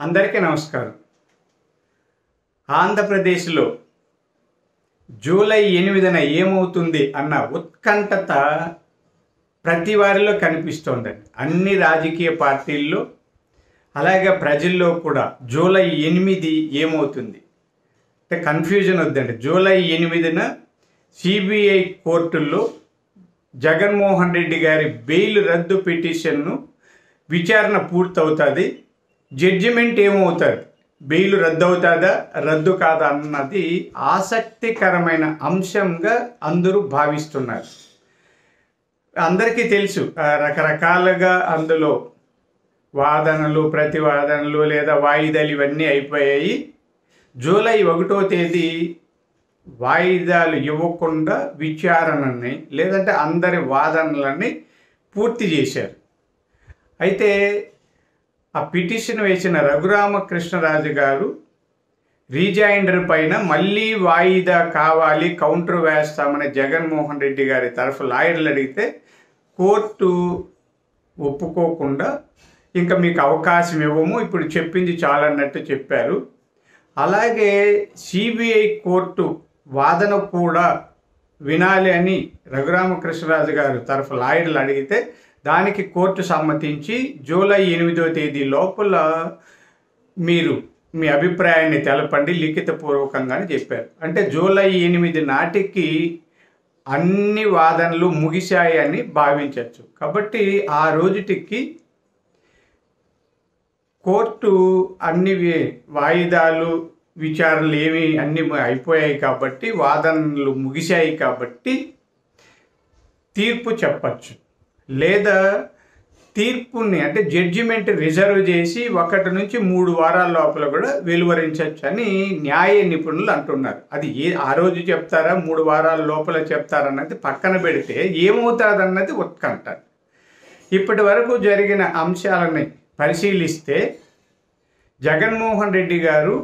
అందరికీ నమస్కారం ఆంధ్రప్రదేశ్లో జూలై ఎనిమిదిన ఏమవుతుంది అన్న ఉత్కంఠత ప్రతి వారిలో కనిపిస్తోందండి అన్ని రాజకీయ పార్టీల్లో అలాగే ప్రజల్లో కూడా జూలై ఎనిమిది ఏమవుతుంది అంటే కన్ఫ్యూజన్ వద్దండి జూలై ఎనిమిదిన సిబిఐ కోర్టుల్లో జగన్మోహన్ రెడ్డి గారి బెయిల్ రద్దు పిటిషన్ను విచారణ పూర్తవుతుంది జడ్జిమెంట్ ఏమవుతుంది బెయిల్ రద్దు అవుతుందా రద్దు కాదా అన్నది ఆసక్తికరమైన అంశంగా అందరూ భావిస్తున్నారు అందరికీ తెలుసు ఆ, రకరకాలుగా అందులో వాదనలు ప్రతివాదనలు లేదా వాయిదాలు ఇవన్నీ అయిపోయాయి జూలై ఒకటో తేదీ వాయిదాలు ఇవ్వకుండా విచారణని లేదంటే అందరి వాదనలని పూర్తి చేశారు అయితే ఆ పిటిషన్ వేసిన రఘురామకృష్ణరాజు గారు రీజాయిండర్ పైన మళ్ళీ వాయిదా కావాలి కౌంటర్ వేస్తామని జగన్మోహన్ రెడ్డి గారి తరఫు లాయర్లు అడిగితే కోర్టు ఒప్పుకోకుండా ఇంకా మీకు అవకాశం ఇవ్వము ఇప్పుడు చెప్పింది చాలన్నట్టు చెప్పారు అలాగే సిబిఐ కోర్టు వాదన కూడా వినాలి అని రఘురామకృష్ణరాజు గారు తరఫు లాయర్లు అడిగితే దానికి కోర్టు సమ్మతించి జూలై ఎనిమిదో తేదీ లోపల మీరు మీ అభిప్రాయాన్ని తెలపండి లిఖితపూర్వకంగా అని చెప్పారు అంటే జూలై ఎనిమిది నాటికి అన్ని వాదనలు ముగిశాయని భావించవచ్చు కాబట్టి ఆ రోజుటికి కోర్టు అన్ని వి- వాయిదాలు విచారణలు ఏమి అన్ని అయిపోయాయి కాబట్టి వాదనలు ముగిశాయి కాబట్టి తీర్పు చెప్పచ్చు లేదా తీర్పుని అంటే జడ్జిమెంట్ రిజర్వ్ చేసి ఒకటి నుంచి మూడు వారాల లోపల కూడా వెలువరించవచ్చు అని న్యాయ నిపుణులు అంటున్నారు అది ఏ ఆ రోజు చెప్తారా మూడు వారాల లోపల చెప్తారన్నది పక్కన పెడితే ఏమవుతుందన్నది ఉత్కంఠ ఇప్పటి వరకు జరిగిన అంశాలని పరిశీలిస్తే జగన్మోహన్ రెడ్డి గారు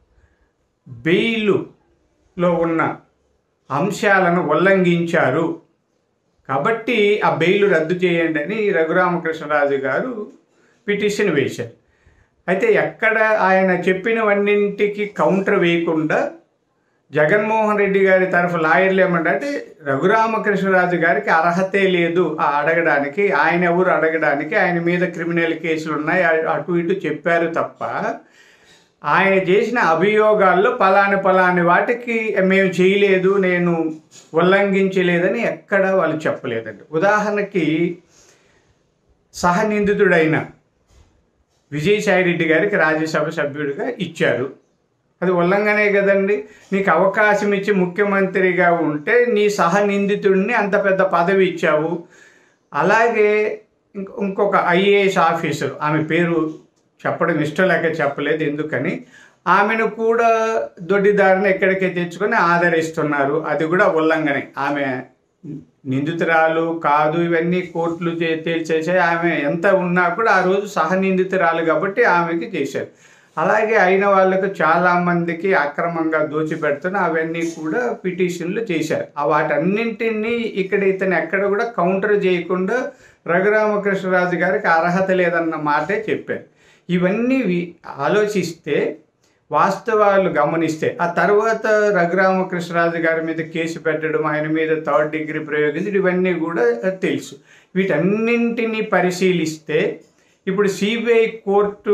బెయిలులో ఉన్న అంశాలను ఉల్లంఘించారు కాబట్టి ఆ బెయిల్ రద్దు చేయండి అని రఘురామకృష్ణరాజు గారు పిటిషన్ వేశారు అయితే ఎక్కడ ఆయన చెప్పినవన్నింటికి కౌంటర్ వేయకుండా జగన్మోహన్ రెడ్డి గారి తరఫు లాయర్లు ఏమంటే రఘురామకృష్ణరాజు గారికి అర్హతే లేదు ఆ అడగడానికి ఆయన ఎవరు అడగడానికి ఆయన మీద క్రిమినల్ కేసులు ఉన్నాయి అ- అటు ఇటు చెప్పారు తప్ప ఆయన చేసిన అభియోగాల్లో పలాని పలాని వాటికి మేము చేయలేదు నేను ఉల్లంఘించలేదని ఎక్కడ వాళ్ళు చెప్పలేదండి ఉదాహరణకి సహనిందితుడైన విజయసాయిరెడ్డి గారికి రాజ్యసభ సభ్యుడిగా ఇచ్చారు అది ఉల్లంఘనే కదండి నీకు అవకాశం ఇచ్చి ముఖ్యమంత్రిగా ఉంటే నీ సహనిందితుడిని అంత పెద్ద పదవి ఇచ్చావు అలాగే ఇంక- ఇంకొక ఐఏఎస్ ఆఫీసర్ ఆమె పేరు చెప్పడం ఇష్టం లేక చెప్పలేదు ఎందుకని ఆమెను కూడా దొడ్డిదారిని ఎక్కడికే తెచ్చుకొని ఆదరిస్తున్నారు అది కూడా ఉల్లంఘనే ఆమె నిందితురాలు కాదు ఇవన్నీ కోర్టులు చే- తేల్చేసాయి ఆమె ఎంత ఉన్నా కూడా ఆ రోజు సహనిందితురాలు కాబట్టి ఆమెకి చేశారు అలాగే అయిన వాళ్ళకు చాలా మందికి అక్రమంగా దోచిపెడుతున్న అవన్నీ కూడా పిటిషన్లు చేశారు ఆ వాటన్నింటినీ ఇక్కడ ఇతను ఎక్కడ కూడా కౌంటర్ చేయకుండా రఘురామకృష్ణరాజు గారికి అర్హత లేదన్న మాటే చెప్పారు ఇవన్నీ వి- ఆలోచిస్తే వాస్తవాలు గమనిస్తే ఆ తర్వాత రఘురామకృష్ణరాజు గారి మీద కేసు పెట్టడం ఆయన మీద థర్డ్ డిగ్రీ ప్రయోగించడం ఇవన్నీ కూడా తెలుసు వీటన్నింటినీ పరిశీలిస్తే ఇప్పుడు సిబిఐ కోర్టు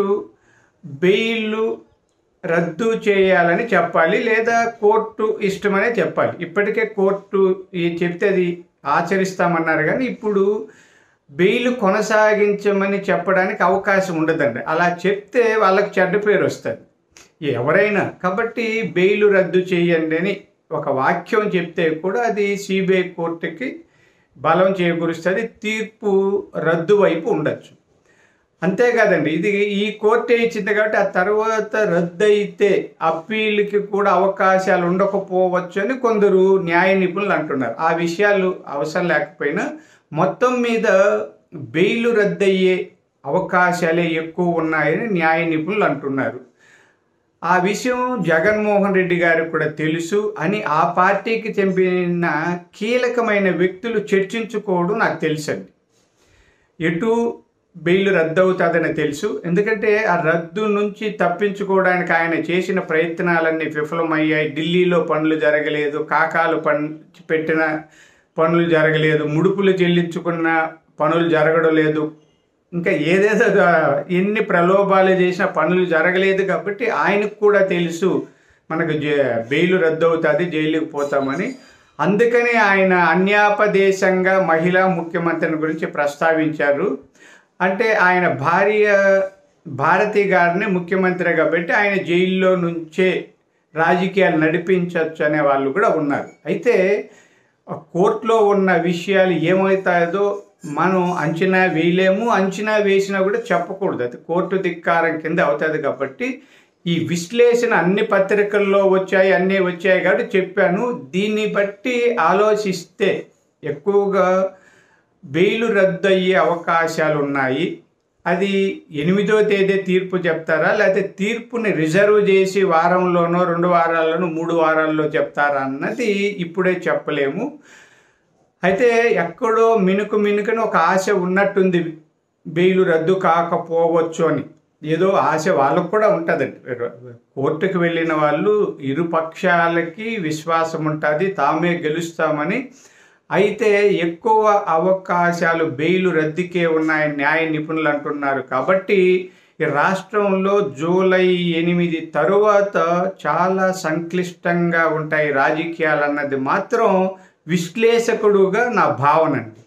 బెయిల్ రద్దు చేయాలని చెప్పాలి లేదా కోర్టు ఇష్టమనే చెప్పాలి ఇప్పటికే కోర్టు ఈ చెప్తే అది ఆచరిస్తామన్నారు కానీ ఇప్పుడు బెయిల్ కొనసాగించమని చెప్పడానికి అవకాశం ఉండదండి అలా చెప్తే వాళ్ళకి చెడ్డ పేరు వస్తుంది ఎవరైనా కాబట్టి బెయిల్ రద్దు చేయండి అని ఒక వాక్యం చెప్తే కూడా అది సిబిఐ కోర్టుకి బలం చేకూరుస్తుంది తీర్పు రద్దు వైపు ఉండొచ్చు అంతేకాదండి ఇది ఈ కోర్టే ఇచ్చింది కాబట్టి ఆ తర్వాత రద్దు అయితే అప్పీల్కి కూడా అవకాశాలు ఉండకపోవచ్చు అని కొందరు న్యాయ నిపుణులు అంటున్నారు ఆ విషయాలు అవసరం లేకపోయినా మొత్తం మీద బెయిల్ రద్దయ్యే అవకాశాలే ఎక్కువ ఉన్నాయని న్యాయ నిపుణులు అంటున్నారు ఆ విషయం జగన్మోహన్ రెడ్డి గారికి కూడా తెలుసు అని ఆ పార్టీకి చెందిన కీలకమైన వ్యక్తులు చర్చించుకోవడం నాకు తెలుసండి ఎటు బెయిల్ రద్దు అవుతుందని తెలుసు ఎందుకంటే ఆ రద్దు నుంచి తప్పించుకోవడానికి ఆయన చేసిన ప్రయత్నాలన్నీ విఫలమయ్యాయి ఢిల్లీలో పనులు జరగలేదు కాకాలు పన్ పెట్టిన పనులు జరగలేదు ముడుపులు చెల్లించుకున్న పనులు జరగడం లేదు ఇంకా ఏదేదో జ- ఎన్ని ప్రలోభాలు చేసిన పనులు జరగలేదు కాబట్టి ఆయనకు కూడా తెలుసు మనకు జే- బెయిల్ రద్దు అవుతుంది జైలుకి పోతామని అందుకని ఆయన అన్యాపదేశంగా మహిళా ముఖ్యమంత్రిని గురించి ప్రస్తావించారు అంటే ఆయన భార్య భారతి గారిని ముఖ్యమంత్రిగా పెట్టి ఆయన జైల్లో నుంచే రాజకీయాలు నడిపించవచ్చు అనే వాళ్ళు కూడా ఉన్నారు అయితే ఆ కోర్టులో ఉన్న విషయాలు ఏమవుతాయో మనం అంచనా వేయలేము అంచనా వేసినా కూడా చెప్పకూడదు అది కోర్టు ధిక్కారం కింద అవుతుంది కాబట్టి ఈ విశ్లేషణ అన్ని పత్రికల్లో వచ్చాయి అన్నీ వచ్చాయి కాబట్టి చెప్పాను దీన్ని బట్టి ఆలోచిస్తే ఎక్కువగా బెయిల్ రద్దు అయ్యే అవకాశాలు ఉన్నాయి అది ఎనిమిదో తేదీ తీర్పు చెప్తారా లేకపోతే తీర్పుని రిజర్వ్ చేసి వారంలోనో రెండు వారాల్లోనో మూడు వారాల్లో చెప్తారా అన్నది ఇప్పుడే చెప్పలేము అయితే ఎక్కడో మినుకు మినుకుని ఒక ఆశ ఉన్నట్టుంది బెయిల్ రద్దు కాకపోవచ్చు అని ఏదో ఆశ వాళ్ళకు కూడా ఉంటుందండి కోర్టుకు వెళ్ళిన వాళ్ళు ఇరు పక్షాలకి విశ్వాసం ఉంటుంది తామే గెలుస్తామని అయితే ఎక్కువ అవకాశాలు బెయిల్ రద్దుకే ఉన్నాయని న్యాయ నిపుణులు అంటున్నారు కాబట్టి ఈ రాష్ట్రంలో జూలై ఎనిమిది తరువాత చాలా సంక్లిష్టంగా ఉంటాయి రాజకీయాలు అన్నది మాత్రం విశ్లేషకుడుగా నా భావన అండి